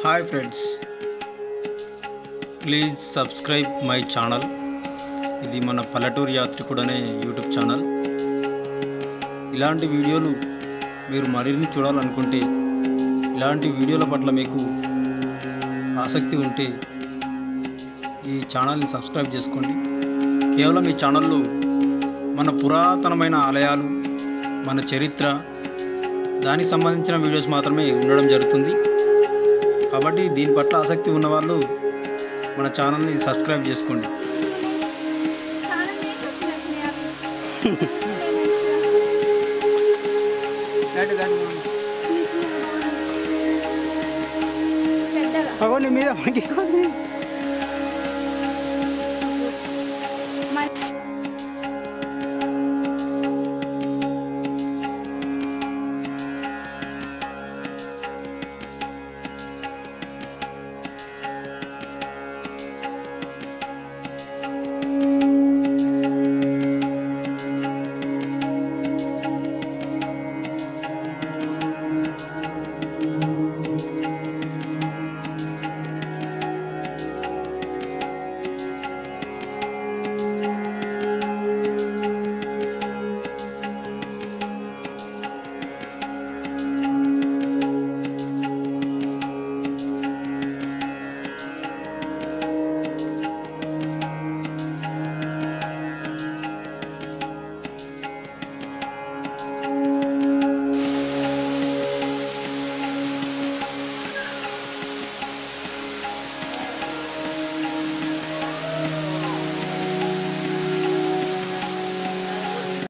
hi friends please subscribe my channel ఇది మన పల్లెటూరు యాత్రికుడు అనే యూట్యూబ్ ఛానల్ ఇలాంటి వీడియోలు మీరు మరిన్ని చూడాలనుకుంటే ఇలాంటి వీడియోల పట్ల మీకు ఆసక్తి ఉంటే ఈ ఛానల్ని సబ్స్క్రైబ్ చేసుకోండి కేవలం ఈ ఛానల్లో మన పురాతనమైన ఆలయాలు మన చరిత్ర దానికి సంబంధించిన వీడియోస్ మాత్రమే ఉండడం జరుగుతుంది కాబట్టి దీని పట్ల ఆసక్తి ఉన్న వాళ్ళు మన ఛానల్ని సబ్స్క్రైబ్ చేసుకోండి అగో నీ మీద మనకి